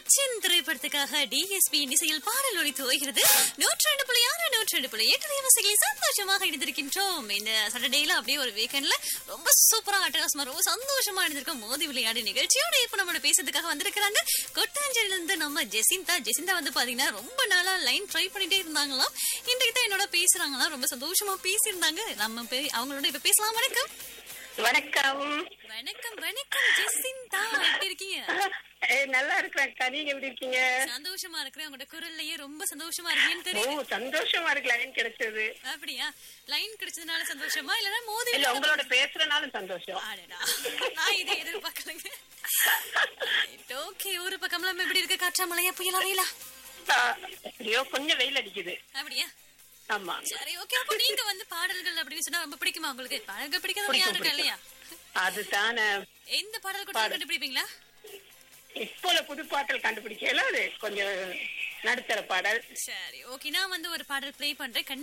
அச்சின் திரைப்படத்துக்காக டிஎஸ்பி இசையில் பாடல் ஒளி துவைகிறது நூற்றி ரெண்டு புள்ளி ஆறு நூற்றி ரெண்டு புள்ளி எட்டு தேவசைகளை சந்தோஷமாக இணைந்திருக்கின்றோம் இந்த சாட்டர்டேல அப்படியே ஒரு வீக்கெண்ட்ல ரொம்ப சூப்பரா அட்டகாசமா ரொம்ப சந்தோஷமா இணைந்திருக்கோம் மோதி விளையாடு நிகழ்ச்சியோட இப்ப நம்மளோட பேசுறதுக்காக வந்திருக்கிறாங்க கொட்டாஞ்சேரியில இருந்து நம்ம ஜெசிந்தா ஜெசிந்தா வந்து பாத்தீங்கன்னா ரொம்ப நாளா லைன் ட்ரை பண்ணிட்டே இருந்தாங்களாம் இன்றைக்கு தான் என்னோட பேசுறாங்களாம் ரொம்ப சந்தோஷமா பேசியிருந்தாங்க நம்ம பே- அவங்களோட இப்ப பேசலாம் வணக்கம் வணக்கம் வணக்கம் வணக்கம் ஜெசிந்தா எப்படி இருக்கீங்க ஏய், நல்லா இருக்கிறேன்க்கா நீங்க எப்படி இருக்கீங்க சந்தோஷமா இருக்கிறேன் உங்களோட குரல்லையே ரொம்ப சந்தோஷமா இருக்கேன்னு ஓ தெரியும் சந்தோஷமா இருக்கு லைன் கிடைச்சது அப்படியா லைன் கிடைச்சதுனால சந்தோஷமா இல்லனா மோதி இல்ல உங்களோட பேசுறனாலும் சந்தோஷம் அடடா நான் இதை எதிர்பார்க்கலங்க ஓகே ஊரு பக்கம்லாம் எப்படி இருக்கு காற்றா மழையா புயலா வெயிலா ஆ, ஐயோ கொஞ்சம் வெயில் அடிக்குது அப்படியா ஆமா சரி ஓகே அப்ப நீங்க வந்து பாடல்கள் அப்படின்னு சொன்னா ரொம்ப பிடிக்குமா உங்களுக்கு பாடல்கள் பிடிக்காதவங்க பிடிக்கும், யாரும் இருக்கா இல்லையா அதுதானே எந்த பாடல் கூட கண்டுபிடிப்பீங்களா இப்போ உள்ள புது பாட்டல் கண்டுபிடிக்கல அது கொஞ்சம் நடுத்தர பாடல் சரி ஓகே நான் வந்து ஒரு பாடல் ப்ளே பண்றேன்